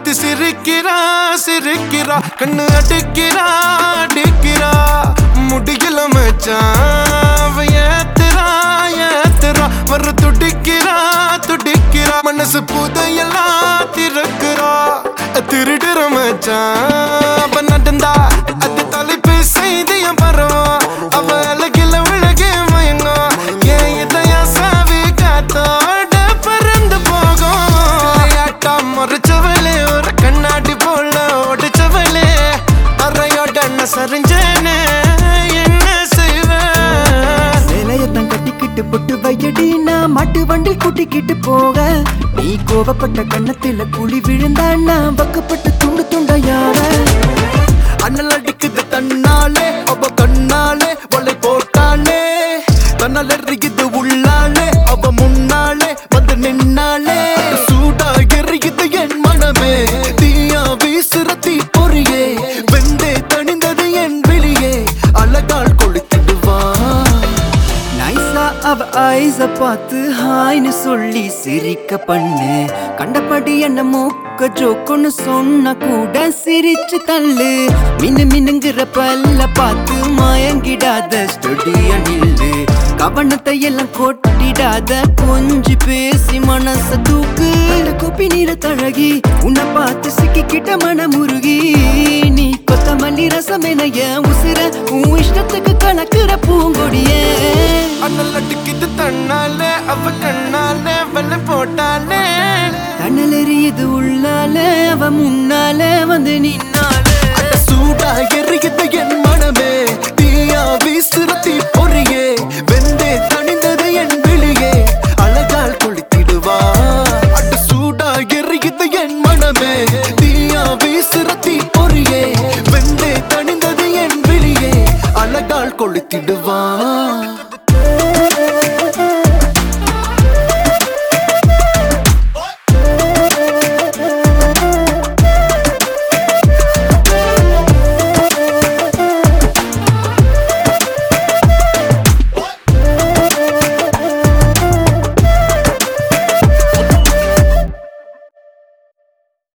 பார்த்து சிரிக்கிறா சிரிக்கிறா கண்ணு அடிக்கிறா அடிக்கிறா முடியல மச்சான் அவ ஏத்துறா ஏத்துறா வர துடிக்கிறா துடிக்கிறா மனசு புதையெல்லாம் திறக்கிறா திருடுற மச்சான் அவ நடந்தா அது தலைப்பு செய்தியம் பரவும் அவ அழகில விலகி மயங்கும் என் இதயம் சாவி காத்தோட பறந்து போகும் விளையாட்டா முறைச்சவளே ஒரு கண்ணாடி போல ஒடிச்சவளே அறையோட நான் சரிஞ்சேனே என்ன செய்வேன் சேலையத்தான் கட்டிக்கிட்டு பொட்டு வையடி நான் மாட்டு வண்டி கூட்டிக்கிட்டு போக நீ கோவப்பட்ட கண்ணத்துல குழி விழுந்தா நான் பக்கப்பட்டு துண்டு துண்டையாவ அண்ணல் அடிக்குது தன்னாலே அவ கண்ணாலே வலை போட்டாலே தன்னால் எறியுது உள்ளாலே அவ முன்னாலே வந்து நின்னாலே சூடா எறியுது என் மனமே தீயா வீசுற தீ பொறியே வெந்தே தணிந்தது என் வெளியே அழகால் கொளுத்திடுவான் நைஸா அவ ஐஸ பார்த்து ஹாய்னு சொல்லி சிரிக்க பண்ணு கண்டபடி என்ன மூக்க ஜோக்குன்னு சொன்ன கூட சிரிச்சு தள்ளு மின்னு மின்னுங்கிற பல்ல பார்த்து மயங்கிடாத ஸ்டுடியோ நில்லு கவனத்தை எல்லாம் கொட்டிடாத கொஞ்சி பேசி மனச தூக்கு கோப்பி நீர தழகி உன்னை பார்த்து சிக்கிக்கிட்ட மனமுருகி நீ கொத்தமல்லி ரசம் என என் உசிர உன் இஷ்டத்துக்கு கணக்குற பூங்கொடியே அண்ணல் அடிக்குது தன்னாலே அவ கண்ணாலே வலை போட்டாலே தன்னல் எரியுது உள்ளால அவ முன்னால வந்து நின்னாலே அட சூடா எரியுது என் மனமே தீயா வீசுற தீ பொறியே வெந்தே தணிந்தது என் வெளியே அழகால் கொளுத்திடுவா அட சூடா எரியுது என் மனமே தீயா வீசுற தீ பொறியே வெந்தே தணிந்தது என் வெளியே அழகால் கொளுத்திடுவா